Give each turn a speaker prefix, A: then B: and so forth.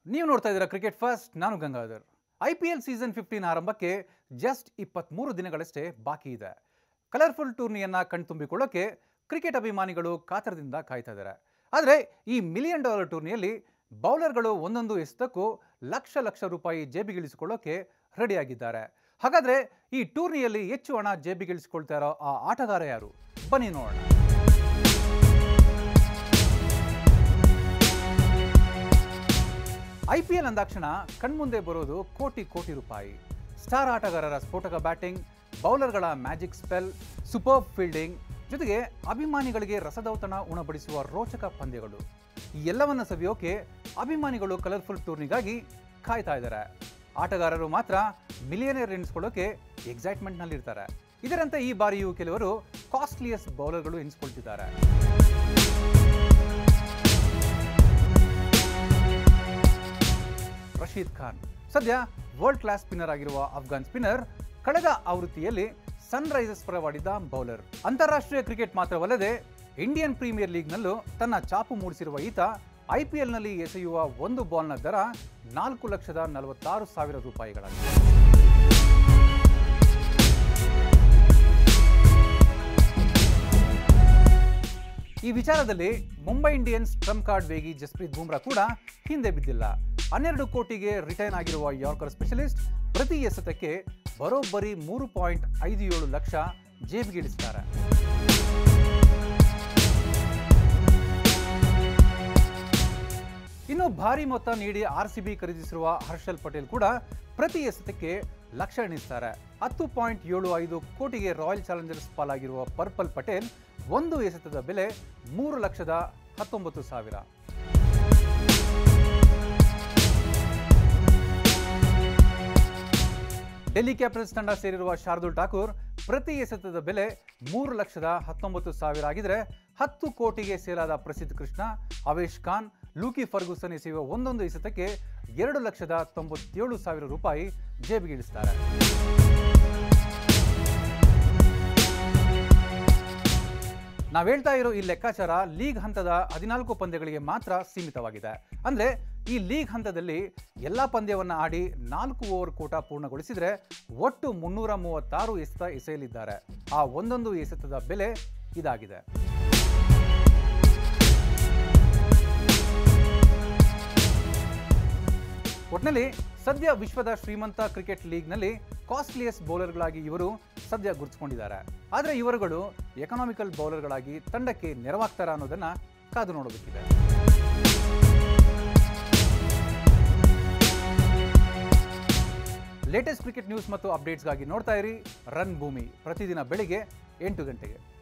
A: ನೀವು ನೋಡ್ತಾ ಇದ್ದೀರಾ ಕ್ರಿಕೆಟ್ ಫಸ್ಟ್ ನಾನು Gangadhar I P L season fifteen ಆರಂಭಕ್ಕೆ ಜಸ್ಟ್ ಇಪ್ಪತ್ತ್ಮೂರು ದಿನಗಳಷ್ಟೇ ಬಾಕಿ ಇದೆ ಕಲರ್ಫುಲ್ ಟೂರ್ನಿಯನ್ನು ಕಣ್ತುಂಬಿಕೊಳ್ಳೋಕೆ ಕ್ರಿಕೆಟ್ ಅಭಿಮಾನಿಗಳು ಕಾತರದಿಂದ ಕಾಯ್ತಾ ಇದ್ದಾರೆ ಆದರೆ ಈ ಮಿಲಿಯನ್ ಡಾಲರ್ ಟೂರ್ನಿಯಲ್ಲಿ ಬೌಲರ್ಗಳು ಒಂದೊಂದು ಎಸೆತಕ್ಕೂ ಲಕ್ಷ ಲಕ್ಷ ರೂಪಾಯಿ ಜೇಬಿಗಿಳಿಸಿಕೊಳ್ಳೋಕೆ ರೆಡಿಯಾಗಿದ್ದಾರೆ ಹಾಗಾದರೆ ಈ ಟೂರ್ನಿಯಲ್ಲಿ ಹೆಚ್ಚು ಹಣ ಜೇಬಿಗಿಳಿಸಿಕೊಳ್ತಾ ಇರೋ ಆ ಆಟಗಾರ ಯಾರು ಬನ್ನಿ ನೋಡೋಣ ಐ ಪಿ ಎಲ್ ಅಂದಾಕ್ಷಣ ಕಣ್ಮುಂದೆ ಬರೋದು ಕೋಟಿ ಕೋಟಿ ರೂಪಾಯಿ ಸ್ಟಾರ್ ಆಟಗಾರರ ಸ್ಫೋಟಕ ಬ್ಯಾಟಿಂಗ್ ಬೌಲರ್ಗಳ ಮ್ಯಾಜಿಕ್ ಸ್ಪೆಲ್ ಸೂಪರ್ ಫೀಲ್ಡಿಂಗ್ ಜೊತೆಗೆ ಅಭಿಮಾನಿಗಳಿಗೆ ರಸದೌತಣ ಉಣಬಡಿಸುವ ರೋಚಕ ಪಂದ್ಯಗಳು ಈ ಎಲ್ಲವನ್ನ ಸವಿಯೋಕೆ ಅಭಿಮಾನಿಗಳು ಕಲರ್ಫುಲ್ ಟೂರ್ನಿಗಾಗಿ ಕಾಯ್ತಾ ಇದ್ದಾರೆ ಆಟಗಾರರು ಮಾತ್ರ ಮಿಲಿಯನೇರ್ ಎನಿಸ್ಕೊಳ್ಳೋಕೆ ಎಕ್ಸೈಟ್ಮೆಂಟ್ನಲ್ಲಿರ್ತಾರೆ ಇದರಂತೆ ಈ ಬಾರಿಯೂ ಕೆಲವರು ಕಾಸ್ಟ್ಲಿಯಸ್ಟ್ ಬೌಲರ್ಗಳು ಎನಿಸ್ಕೊಳ್ತಿದ್ದಾರೆ ರಶೀದ್ ಖಾನ್ ಸದ್ಯ ವರ್ಲ್ಡ್ ಕ್ಲಾಸ್ ಸ್ಪಿನ್ನರ್ ಆಗಿರುವ ಅಫ್ಘಾನ್ ಸ್ಪಿನ್ನರ್ ಕಳೆದ ಆವೃತ್ತಿಯಲ್ಲಿ ಸನ್ ರೈಸರ್ಸ್ ಪರವಾಡಿದ ಬೌಲರ್ ಅಂತಾರಾಷ್ಟ್ರೀಯ ಕ್ರಿಕೆಟ್ ಮಾತ್ರವಲ್ಲದೆ ಇಂಡಿಯನ್ ಪ್ರೀಮಿಯರ್ ಲೀಗ್ನಲ್ಲೂ ತನ್ನ ಚಾಪು ಮೂಡಿಸಿರುವ ಈತ ಐಪಿಎಲ್ನಲ್ಲಿ ಎಸೆಯುವ ಒಂದು ಬಾಲ್ನ ದರ ನಾಲ್ಕು ಲಕ್ಷದ ನಲವತ್ತಾರು ಸಾವಿರ ರೂಪಾಯಿಗಳಾಗಿದೆ ಈ ವಿಚಾರದಲ್ಲಿ ಮುಂಬೈ ಇಂಡಿಯನ್ಸ್ ಟ್ರಂಪ್ ಕಾರ್ಡ್ ವೇಗಿ ಜಸ್ಪ್ರೀತ್ ಬೂಮ್ರಾ ಕೂಡ ಹಿಂದೆ ಬಿದ್ದಿಲ್ಲ ಹನ್ನೆರಡು ಕೋಟಿಗೆ ರಿಟೈನ್ ಆಗಿರುವ ಯಾರ್ಕರ್ ಸ್ಪೆಷಲಿಸ್ಟ್ ಪ್ರತಿ ಎಸೆತಕ್ಕೆ ಬರೋಬ್ಬರಿ ಮೂರು ಪಾಯಿಂಟ್ ಐದು ಏಳು ಲಕ್ಷ ಜೇಬಿಗಿಳಿಸ್ತಾರೆ ಇನ್ನು ಭಾರಿ ಮೊತ್ತ ನೀಡಿ ಆರ್ ಸಿ ಬಿ ಖರೀದಿಸಿರುವ ಹರ್ಷಲ್ ಪಟೇಲ್ ಕೂಡ ಪ್ರತಿ ಎಸೆತಕ್ಕೆ ಲಕ್ಷ ಎಣಿಸ್ತಾರೆ ಹತ್ತು ಪಾಯಿಂಟ್ ಏಳು ಐದು ಕೋಟಿಗೆ ರಾಯಲ್ ಚಾಲೆಂಜರ್ಸ್ ಪಾಲಾಗಿರುವ ಪರ್ಪಲ್ ಪಟೇಲ್ ಒಂದು ಎಸೆತದ ಬೆಲೆ ಮೂರು ಲಕ್ಷದ ಹತ್ತೊಂಬತ್ತು ಸಾವಿರ ಡೆಲ್ಲಿ ಕ್ಯಾಪಿಟಲ್ಸ್ ತಂಡ ಸೇರಿರುವ ಶಾರ್ದುಲ್ ಠಾಕೂರ್ ಪ್ರತಿ ಎಸೆತದ ಬೆಲೆ ಮೂರು ಲಕ್ಷದ ಹತ್ತೊಂಬತ್ತು ಸಾವಿರ ಆಗಿದ್ರೆ ಹತ್ತು ಕೋಟಿಗೆ ಸೇಲಾದ ಪ್ರಸಿದ್ಧ ಕೃಷ್ಣ ಅವೇಶ್ ಖಾನ್ ಲೂಕಿ ಫರ್ಗೂಸನ್ ಎಸೆಯುವ ಒಂದೊಂದು ಎಸೆತಕ್ಕೆ ಎರಡು ಲಕ್ಷದ ತೊಂಬತ್ತೇಳು ಸಾವಿರ ರೂಪಾಯಿ ಜೇಬಿಗಿಳಿಸ್ತಾರೆ ನಾವು ಹೇಳ್ತಾ ಇರೋ ಈ ಲೆಕ್ಕಾಚಾರ ಲೀಗ್ ಹಂತದ ಹದಿನಾಲ್ಕು ಪಂದ್ಯಗಳಿಗೆ ಮಾತ್ರ ಸೀಮಿತವಾಗಿದೆ ಅಂದ್ರೆ ಈ ಲೀಗ್ ಹಂತದಲ್ಲಿ ಎಲ್ಲ ಪಂದ್ಯವನ್ನ ಆಡಿ ನಾಲ್ಕು ಓವರ್ ಕೂಟ ಪೂರ್ಣಗೊಳಿಸಿದ್ರೆ ಒಟ್ಟು ಮುನ್ನೂರ ಮೂವತ್ತಾರು ಎಸೆತ ಎಸೆಯಲಿದ್ದಾರೆ ಆ ಒಂದೊಂದು ಎಸೆತದ ಬೆಲೆ ಇದಾಗಿದೆ ಒಟ್ನಲ್ಲಿ ಸದ್ಯ ವಿಶ್ವದ ಶ್ರೀಮಂತ ಕ್ರಿಕೆಟ್ ಲೀಗ್ನಲ್ಲಿ ಕಾಸ್ಟ್ಲಿಯಸ್ಟ್ ಬೌಲರ್ಗಳಾಗಿ ಇವರು ಸದ್ಯ ಗುರುತಿಸಿಕೊಂಡಿದ್ದಾರೆ ಆದರೆ ಇವರುಗಳು ಎಕನಾಮಿಕಲ್ ಬೌಲರ್ಗಳಾಗಿ ತಂಡಕ್ಕೆ ನೆರವಾಗ್ತಾರ ಅನ್ನೋದನ್ನ ಕಾದು ನೋಡಬೇಕಿದೆ ಲೇಟೆಸ್ಟ್ ಕ್ರಿಕೆಟ್ ನ್ಯೂಸ್ ಮತ್ತು ಅಪ್ಡೇಟ್ಸ್ಗಾಗಿ ನೋಡ್ತಾ ಇರಿ ರನ್ ಭೂಮಿ ಪ್ರತಿದಿನ ಬೆಳಿಗ್ಗೆ ಎಂಟು ಗಂಟೆಗೆ